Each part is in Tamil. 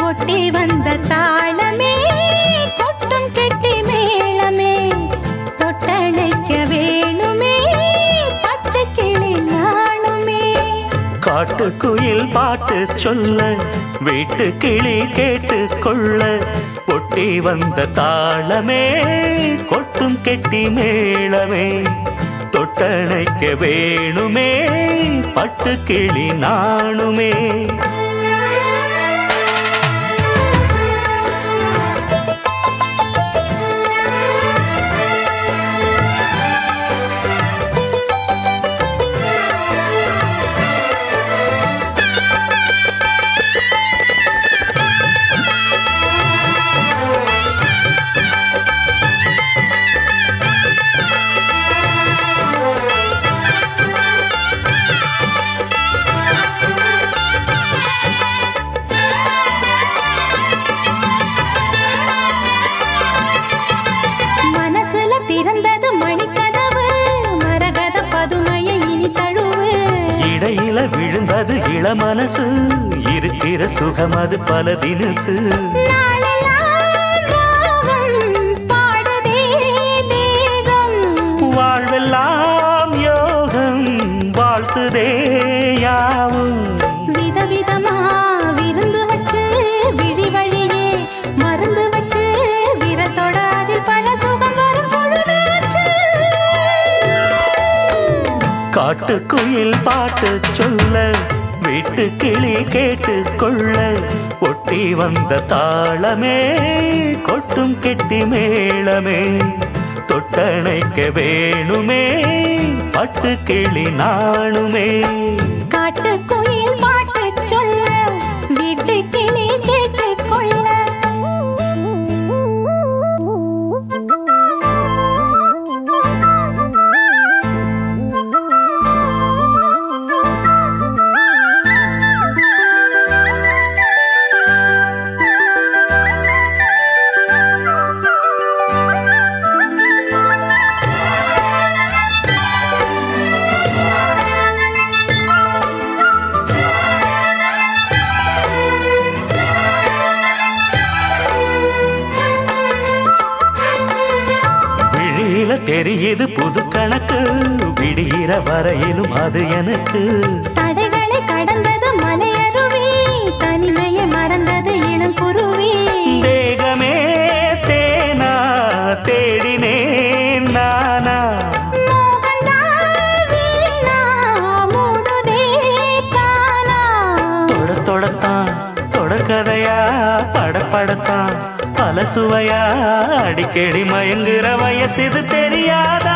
ஒட்டி வந்த தாளமே கொட்டும் கெட்டி மேளமே தொட்டணைக்க வேணுமே பட்டு கிளி நாணுமே காட்டுக்குயில் பாட்டு சொல்ல வீட்டு கிளி கேட்டு கொள்ள ஒட்டி வந்த தாளமே கொட்டும் கெட்டி மேளமே தொட்டணைக்க வேணுமே பட்டு கிளி நாணுமே மனசுல திறந்தது மணிக்கதவு மரகத பதுமையை இனி தழுவு இடையில விழுந்தது இளமனசு இருக்கிற சுகம் அது பல தினசு நாளெல்லாம் ராகம் பாடுதே தேகம் வாழ்வெல்லாம் யோகம் வாழ்த்துதே யாவும் விதவிதமா விருந்து வச்சு விழி வழியே மருந்து வச்சு விரத்தோட அதில் பல சுகம் வரும் பொழுதாச்சு காட்டுக்குயில் பாட்டு சொல்ல வீட்டு கிளி கேட்டு கொள்ள ஒட்டி வந்த தாளமே கொட்டும் கெட்டி மேளமே தொட்டணைக்க வேணுமே பட்டு கிளி நாணுமே காட்டுக்குயில் பாட்டு சொல்ல வீட்டு கிளி கேட்டுக் கொள்ள விழியில தெரியுது புது கணக்கு விடிகிற வரையிலும் அது எனக்கு தடைகளை கடந்தது மலையருவி தனிமையை மறந்தது இளங்குருவி தேகமே தேனா தேடினேன் நானா மோகந்தா வீணா மூடுதே தானா தொட தொடத்தான் தொடர்கதையா படப்படத்தான் பல சுவையா அடிக்கடி மயங்குற வயசு இது தெரியாதா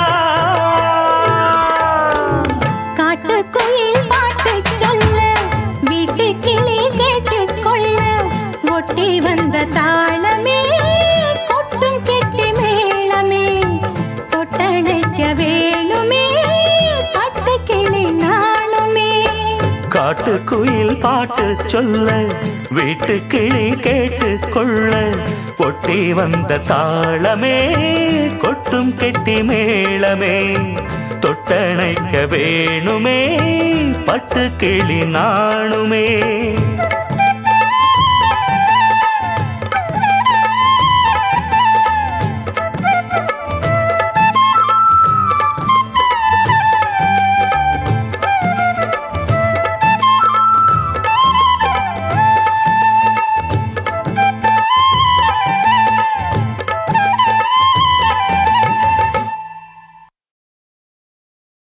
காட்டுக்குயில் பாட்டு சொல்ல வீட்டு கிளி கேட்டுக் கொள்ள ஒட்டி வந்த தாளமே கொட்டும் கெட்டி மேளமே தொட்டணைக்க வேணுமே பட்டு கிளி நாளுமே காட்டுக்குயில் பாட்டு சொல்ல வீட்டு கிளி கேட்டு கொள்ள ஒட்டி வந்த தாளமே கொட்டும் கெட்டி மேளமே தொட்டணைக்க வேணுமே பட்டு கிளி நாணுமே